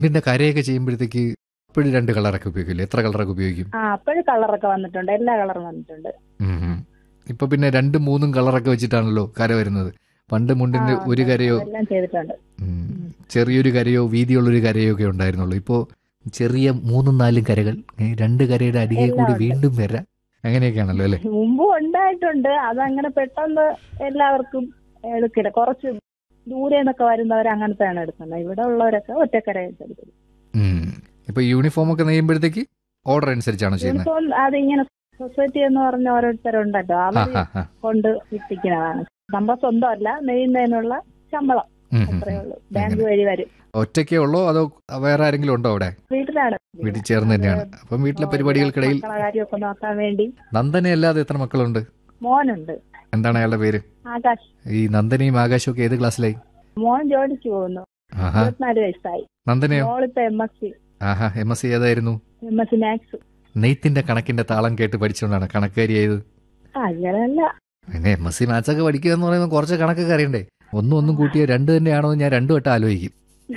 ഇതിന്റെ കരയൊക്കെ ചെയ്യുമ്പോഴത്തേക്ക് ഇപ്പോഴും രണ്ട് കളറൊക്കെ ഉപയോഗിക്കില്ലേ എത്ര കളറൊക്കെ ഉപയോഗിക്കും ആ അപ്പോഴും കളറൊക്കെ വന്നിട്ടുണ്ട് എല്ലാ കളറും വന്നിട്ടുണ്ട് ഉം ഉം. ഇപ്പൊ പിന്നെ രണ്ടും മൂന്നും കളറൊക്കെ വെച്ചിട്ടാണല്ലോ കര വരുന്നത് പണ്ട് മുണ്ടിന് ആ, ഒരു കരയോ എല്ലാം ചെയ്തിട്ടുണ്ട് ഉം, ചെറിയൊരു കരയോ വീതിയുള്ളൊരു കരയോ ഒക്കെ ഉണ്ടായിരുന്നുള്ളൂ ഇപ്പോ ചെറിയ മൂന്നും നാലും കരകൾ ഏ, രണ്ട് കരയുടെ അടികെ എല്ലാം കൂടി ഉണ്ട്. വീണ്ടും വരാം അങ്ങനെയൊക്കെയാണല്ലോ അല്ലെ മുമ്പും ഉണ്ടായിട്ടുണ്ട് അതങ്ങനെ പെട്ടെന്ന് എല്ലാവർക്കും എടുക്കില്ല കുറച്ച് ദൂരെ നിന്നൊക്കെ വരുന്നവർ അങ്ങനത്തെയാണ് എടുക്കുന്നത് ഇവിടെ ഉള്ളവരൊക്കെ ഒറ്റക്കര എടുക്കുന്നത് ഇപ്പൊ യൂണിഫോം ഒക്കെ നെയ്യുമ്പോഴത്തേക്ക് ഓർഡർ അനുസരിച്ചാണോ ചെയ്യുന്നത് യൂണിഫോം അതിങ്ങനെ സൊസൈറ്റി എന്ന് പറഞ്ഞ ഓരോരുത്തരുണ്ടല്ലോ ആ അവർ ഹാ ഹാ കൊണ്ട് വിട്ടിക്കുന്നതാണ് നമ്മുടെ സ്വന്തമല്ല നെയ്യുന്നതിനുള്ള ശമ്പളം ഉം, ഉം, അത്രേ ഉം. ഉള്ളൂ ബാങ്ക് വഴി വരും ഒറ്റയ്ക്കേ ഉള്ളോ അതോ വേറെ ആരെങ്കിലും ഉണ്ടോ അവിടെ വീട്ടിലാണ് വീട്ടിൽ ചേർന്ന് തന്നെയാണ് അപ്പം വീട്ടിലെ പരിപാടികൾക്കിടയിൽ മക്കളെ കാര്യമൊക്കെ നോക്കാൻ വേണ്ടി നന്ദന അല്ലാതെ എത്ര മക്കളുണ്ട് മോനുണ്ട് എന്താണ് അയാളുടെ പേര് ആകാശ് ഈ നന്ദനയും ആകാശവും ഒക്കെ ഏത് ക്ലാസ്സിലായി മോൻ ജോലിക്ക് പോകുന്നു ആഹാ ഇരുപത്തിനാല് വയസ്സായി നന്ദനയോ മോളിപ്പോ എം എസ് സി ആഹാ എം എസ് സി ഏതായിരുന്നു എം എസ് സി മാത്സ് നെയ്ത്തിന്റെ കണക്കിന്റെ താളം കേട്ട് പഠിച്ചുകൊണ്ടാണ് കണക്കാരിയായത് അങ്ങനെയല്ല പിന്നെ എം എസ് സി മാത്സ് ഒക്കെ പഠിക്കുക എന്ന് പറയുമ്പോൾ കുറച്ച് കണക്കൊക്കെ അറിയണ്ടേ ഒന്നും ഒന്നും കൂട്ടിയ രണ്ട് തന്നെയാണോ എന്ന് ഞാൻ രണ്ടു വട്ടം ആലോചിക്കും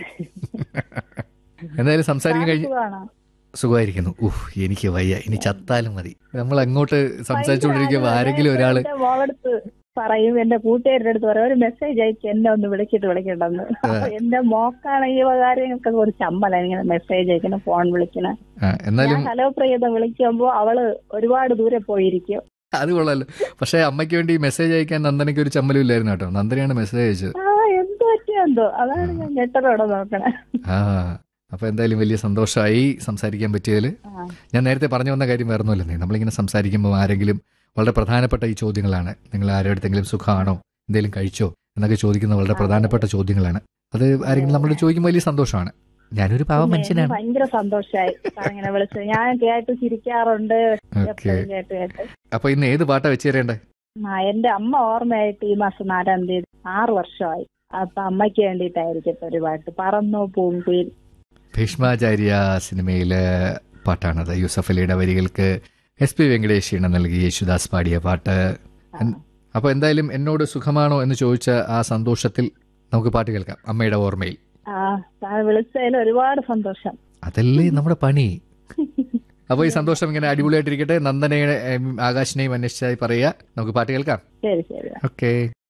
എന്തായാലും സംസാരിക്കാൻ കഴിഞ്ഞ് സുഖമാണോ? സുഖമായിരിക്കുന്നു ഉഹ് എനിക്ക് വയ്യ ഇനി ചത്താലും മതി നമ്മൾ അങ്ങോട്ട് സംസാരിച്ചുകൊണ്ടിരിക്കുമ്പോൾ ആരെങ്കിലും ഒരാള് എന്റെ മോളടുത്ത് പറയും എന്റെ കൂട്ടുകാരുടെ അടുത്ത് പറയും ഒരു മെസ്സേജ് അയച്ച് എന്നെ ഒന്ന് വിളിച്ചിട്ട് വിളിക്കണ്ടെന്ന് അപ്പൊ എന്റെ മോക്കാണെങ്കിൽ ഈ കാര്യങ്ങൾക്ക് ഒരു ചമ്മല ഇങ്ങനെ മെസ്സേജ് അയക്കണം ഫോൺ വിളിക്കണം ആ, എന്നാലും ഞാൻ ഹലോ പ്രിയത വിളിക്കുമ്പോ അവള് ഒരുപാട് ദൂരെ പോയിരിക്കും അത് കൊള്ളാലോ പക്ഷെ അമ്മയ്ക്ക് വേണ്ടി മെസ്സേജ് അയക്കാൻ നന്ദനയ്ക്ക് ഒരു ചമ്മലും ഇല്ലായിരുന്നു കേട്ടോ നന്ദനയാണ് മെസ്സേജ് അയച്ചത് ആ എന്ത് പറ്റിയോ എന്തോ അതാണ് ഞാൻ ഞെട്ടലോടെ നോക്കണേ ആ അപ്പൊ എന്തായാലും വലിയ സന്തോഷമായി സംസാരിക്കാൻ പറ്റിയതിൽ ആ. ഞാൻ നേരത്തെ പറഞ്ഞു വന്ന കാര്യം വേറൊന്നുമില്ലെന്നേ നമ്മളിങ്ങനെ സംസാരിക്കുമ്പോൾ ആരെങ്കിലും വളരെ പ്രധാനപ്പെട്ട ഈ ചോദ്യങ്ങളാണ് നിങ്ങൾ ആരുടെടുത്തെങ്കിലും സുഖമാണോ എന്തെങ്കിലും കഴിച്ചോ എന്നൊക്കെ ചോദിക്കുന്ന വളരെ പ്രധാനപ്പെട്ട ചോദ്യങ്ങളാണ് അത് ആരെങ്കിലും നമ്മളോട് ചോദിക്കുമ്പോൾ വലിയ സന്തോഷമാണ് ഞാനൊരു പാവം പിന്നെ എനിക്ക് മനുഷ്യനാണ് ഭയങ്കര സന്തോഷായി സാർ ഇങ്ങനെ വിളിച്ചത് ഞാൻ കേട്ട് ചിരിക്കാറുണ്ട് ഓക്കെ എപ്പോഴും കേട്ട് കേട്ട് അപ്പൊ ഇന്ന് ഏത് പാട്ടാ വെച്ച് തരേണ്ടേ ആ എന്റെ അമ്മ ഓർമ്മയായിട്ട് ഈ മാസം നാലാം തീയതി ആറ് വർഷമായി അപ്പൊ അമ്മയ്ക്ക് വേണ്ടിയിട്ടായിരിക്കും ഒരു പാട്ട് പറന്നോ പൂങ്കുയിൽ ഭീഷ്മാചാര്യ സിനിമയിലെ പാട്ടാണത് യൂസഫ് അലിയുടെ വരികൾക്ക് എസ് പി വെങ്കടേഷ് ഈണ നൽകി യേശുദാസ് പാടിയ പാട്ട് എൻ- അപ്പൊ എന്തായാലും എന്നോട് സുഖമാണോ എന്ന് ചോദിച്ച ആ സന്തോഷത്തിൽ നമുക്ക് പാട്ട് കേൾക്കാം അമ്മയുടെ ഓർമ്മയിൽ ആ സാർ വിളിച്ചതിൽ ഒരുപാട് സന്തോഷം അതല്ലേ നമ്മുടെ പണി അപ്പൊ ഈ സന്തോഷം ഇങ്ങനെ അടിപൊളിയായിട്ടിരിക്കട്ടെ നന്ദനയുടെ ആകാശിനെയും അന്വേഷിച്ചായി പറയുക നമുക്ക് പാട്ട് കേൾക്കാം ശരി ശരി ഓക്കെ